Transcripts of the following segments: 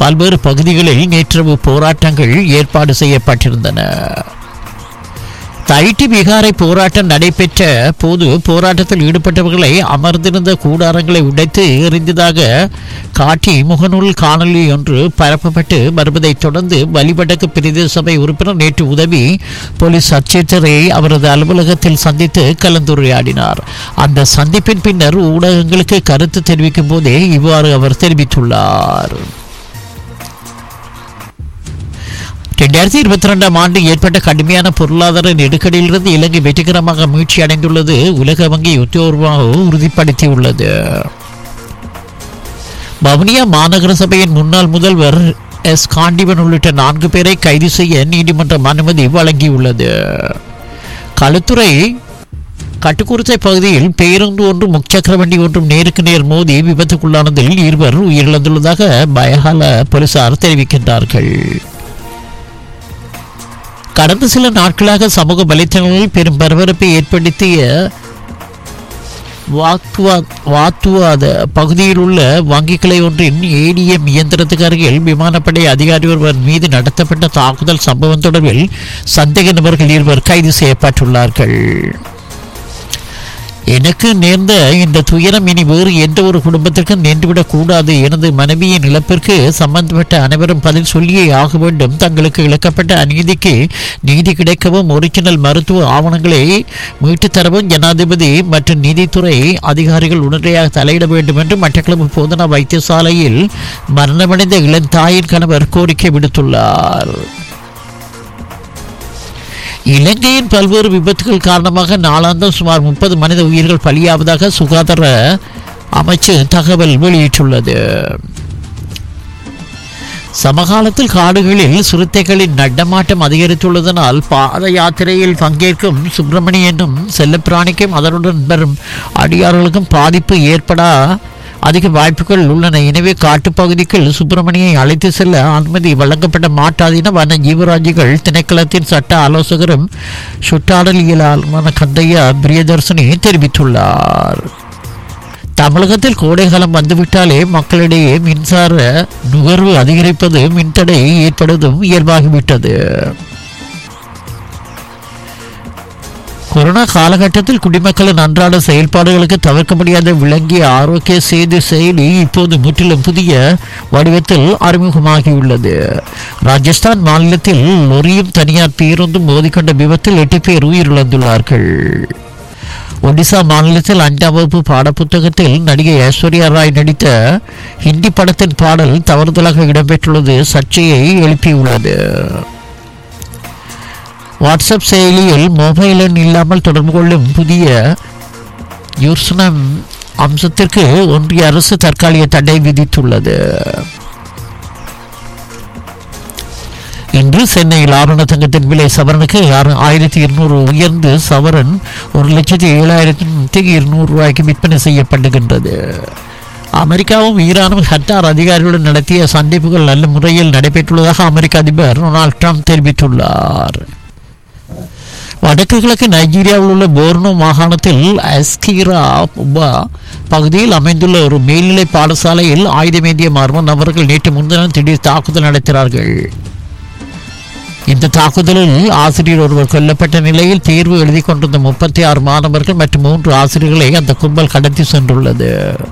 பல்வேறு பகுதிகளில் நேற்றிரவு போராட்டங்கள் ஏற்பாடு செய்யப்பட்டிருந்தன தைட்டி விகாரை போராட்டம் நடைபெற்ற போது போராட்டத்தில் ஈடுபட்டவர்களை அமர்ந்திருந்த கூடாரங்களை உடைத்து எறிந்ததாக காட்டி முகநூல் காணொலி ஒன்று பரப்பப்பட்டு வருவதைத் தொடர்ந்து வழிபடக்கு பிரதேச சபை உறுப்பினர் நேற்று உதவி போலீஸ் அச்சேட்டரை அவரது அலுவலகத்தில் சந்தித்து கலந்துரையாடினார் அந்த சந்திப்பின் பின்னர் ஊடகங்களுக்கு கருத்து தெரிவிக்கும் போதே இவ்வாறு அவர் தெரிவித்துள்ளார் ரெண்டாயிரத்தி இருபத்தி ரெண்டாம் ஆண்டு ஏற்பட்ட கடுமையான பொருளாதார நெருக்கடியிலிருந்து இலங்கை வெற்றிகரமாக மீட்சி அடைந்துள்ளது உலக வங்கி உத்தியோகமாக உறுதிப்படுத்தியுள்ளது வவுனியா மாநகர சபையின் முன்னாள் முதல்வர் எஸ் காண்டிவன் உள்ளிட்ட நான்கு பேரை கைது செய்ய நீதிமன்றம் அனுமதி வழங்கியுள்ளது களுத்துறை கட்டுக்குருத்தை பகுதியில் பேருந்து ஒன்றும் முச்சக்கர வண்டி ஒன்றும் நேருக்கு நேர் மோதி விபத்துக்குள்ளானதில் இருவர் உயிரிழந்துள்ளதாக பயஹால போலீசார் தெரிவிக்கின்றார்கள் கடந்த சில நாட்களாக சமூக வலைத்தளங்களில் பெரும் பரபரப்பை ஏற்படுத்திய வாத்துவா வாத்துவாத பகுதியில் உள்ள வங்கி கிளை ஒன்றின் ஏடிஎம் இயந்திரத்துக்கு அருகில் விமானப்படை அதிகாரி ஒருவர் மீது நடத்தப்பட்ட தாக்குதல் சம்பவம் தொடர்பில் சந்தேக நபர்கள் இருவர் கைது செய்யப்பட்டுள்ளார்கள் எனக்கு நேர்ந்த இந்த துயரம் இனி வேறு எந்த ஒரு குடும்பத்திற்கும் நேர்ந்துவிடக் கூடாது எனது மனைவியின் இழப்பிற்கு சம்பந்தப்பட்ட அனைவரும் பதில் சொல்லியே ஆக வேண்டும் தங்களுக்கு இழக்கப்பட்ட அநீதிக்கு நீதி கிடைக்கவும் ஒரிஜினல் மருத்துவ ஆவணங்களை மீட்டுத் தரவும் ஜனாதிபதி மற்றும் நீதித்துறை அதிகாரிகள் உடனடியாக தலையிட வேண்டும் என்று மட்டக்களப்பு போதனா வைத்தியசாலையில் மரணமடைந்த இளந்தாயின் கணவர் கோரிக்கை விடுத்துள்ளார் இலங்கையின் பல்வேறு விபத்துகள் காரணமாக நாளாந்தம் சுமார் முப்பது மனித உயிர்கள் பலியாவதாக சுகாதார அமைச்சு தகவல் வெளியிட்டுள்ளது சமகாலத்தில் காடுகளில் சிறுத்தைகளின் நடமாட்டம் அதிகரித்துள்ளதனால் பாத யாத்திரையில் பங்கேற்கும் சுப்பிரமணியனும் செல்லப்பிராணிக்கும் அதனுடன் வரும் அடியார்களுக்கும் பாதிப்பு ஏற்படா அதிக வாய்ப்புகள் உள்ளன எனவே காட்டுப்பகுதிக்குள் சுப்பிரமணியை அழைத்து செல்ல அனுமதி வழங்கப்பட மாட்டாது என வன ஜீவராஜிகள் திணைக்களத்தின் சட்ட ஆலோசகரும் சுற்றாடலியலாளருமான கந்தையா பிரியதர்ஷினி தெரிவித்துள்ளார் தமிழகத்தில் கோடைகாலம் வந்துவிட்டாலே மக்களிடையே மின்சார நுகர்வு அதிகரிப்பது மின்தடை ஏற்படுவதும் இயல்பாகிவிட்டது கொரோனா காலகட்டத்தில் குடிமக்களின் அன்றாட செயல்பாடுகளுக்கு தவிர்க்க முடியாத விளங்கிய ஆரோக்கிய செய்தி செயலி இப்போது முற்றிலும் புதிய வடிவத்தில் அறிமுகமாகியுள்ளது ராஜஸ்தான் மாநிலத்தில் லொரியும் தனியார் பேருந்தும் மோதிக்கொண்ட விபத்தில் எட்டு பேர் உயிரிழந்துள்ளார்கள் ஒடிசா மாநிலத்தில் அஞ்சாம் வகுப்பு பாடப்புத்தகத்தில் நடிகை ஐஸ்வர்யா ராய் நடித்த ஹிந்தி படத்தின் பாடல் தவறுதலாக இடம்பெற்றுள்ளது சர்ச்சையை எழுப்பியுள்ளது வாட்ஸ்அப் செயலியில் மொபைல் எண் இல்லாமல் தொடர்பு கொள்ளும் புதிய யூர்சனம் அம்சத்திற்கு ஒன்றிய அரசு தற்காலிக தடை விதித்துள்ளது இன்று சென்னையில் ஆபரண தங்கத்தின் விலை சவரனுக்கு ஆறு- ஆயிரத்தி இருநூறு உயர்ந்து சவரன் ஒரு லட்சத்தி ஏழாயிரத்தி இருநூறு ரூபாய்க்கு விற்பனை செய்யப்படுகின்றது அமெரிக்காவும் ஈரானும் கட்டார் அதிகாரிகளுடன் நடத்திய சந்திப்புகள் நல்ல முறையில் நடைபெற்றுள்ளதாக அமெரிக்க அதிபர் டொனால்ட் ட்ரம்ப் தெரிவித்துள்ளார் வடக்கு கிழக்கு நைஜீரியாவில் உள்ள போர்னோ மாகாணத்தில் அஸ்கீரா உபா பகுதியில் அமைந்துள்ள ஒரு மேல்நிலை பாடசாலையில் ஆயுதமேந்திய மர்ம நபர்கள் நேற்று முன்தினம் திடீர் தாக்குதல் நடத்தினார்கள் இந்த தாக்குதலில் ஆசிரியர் ஒருவர் கொல்லப்பட்ட நிலையில் தேர்வு எழுதி கொண்டிருந்த முப்பத்தி ஆறு மாணவர்கள் மற்றும் மூன்று ஆசிரியர்களை அந்த கும்பல் கடத்தி சென்றுள்ளது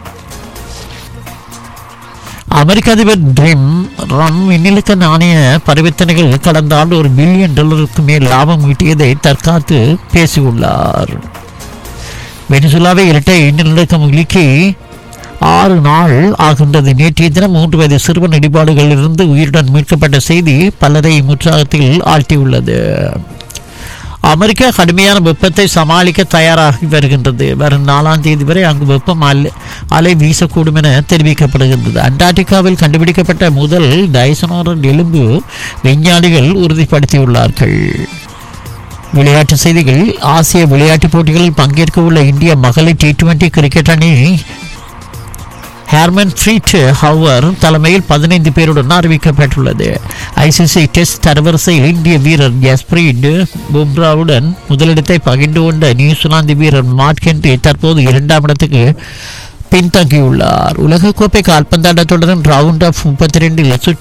அமெரிக்க அதிபர் ட்ரிம் ரம் விண்ணிலக்க நாணய பரிவர்த்தனைகள் கடந்த ஆண்டு ஒரு பில்லியன் டாலருக்கு மேல் லாபம் ஈட்டியதை தற்காத்து பேசியுள்ளார் வெனிசுலாவை இரட்டை நிலநடுக்கம் இழுக்கி ஆறு நாள் ஆகின்றது நேற்றைய தினம் மூன்று வயது சிறுவன் இடிபாடுகளிலிருந்து உயிருடன் மீட்கப்பட்ட செய்தி பலரை உற்சாகத்தில் ஆழ்த்தியுள்ளது அமெரிக்கா கடுமையான வெப்பத்தை சமாளிக்க தயாராகி வருகின்றது வரும் நாலாம் தேதி வரை அங்கு வெப்பம் அலை அலை வீசக்கூடும் என தெரிவிக்கப்படுகின்றது அண்டார்டிகாவில் கண்டுபிடிக்கப்பட்ட முதல் டைசனோரன் எலும்பு விஞ்ஞானிகள் உறுதிப்படுத்தியுள்ளார்கள் விளையாட்டு செய்திகள் ஆசிய விளையாட்டுப் போட்டிகளில் பங்கேற்க உள்ள இந்திய மகளிர் டி டுவெண்டி கிரிக்கெட் அணி ஹேர்மன் ஃப்ரீட் ஹவர் தலைமையில் பதினைந்து பேருடன் அறிவிக்கப்பட்டுள்ளது ஐசிசி டெஸ்ட் தரவரிசையில் இந்திய வீரர் ஜஸ்பிரீட் பும்ராவுடன் முதலிடத்தை பகிர்ந்து கொண்ட நியூசிலாந்து வீரர் மார்க் ஹென்றி தற்போது இரண்டாம் இடத்துக்கு பின்தங்கியுள்ளார் உலகக்கோப்பை கால்பந்தாட்ட தொடரின் ரவுண்ட் ஆஃப் முப்பத்தி ரெண்டில்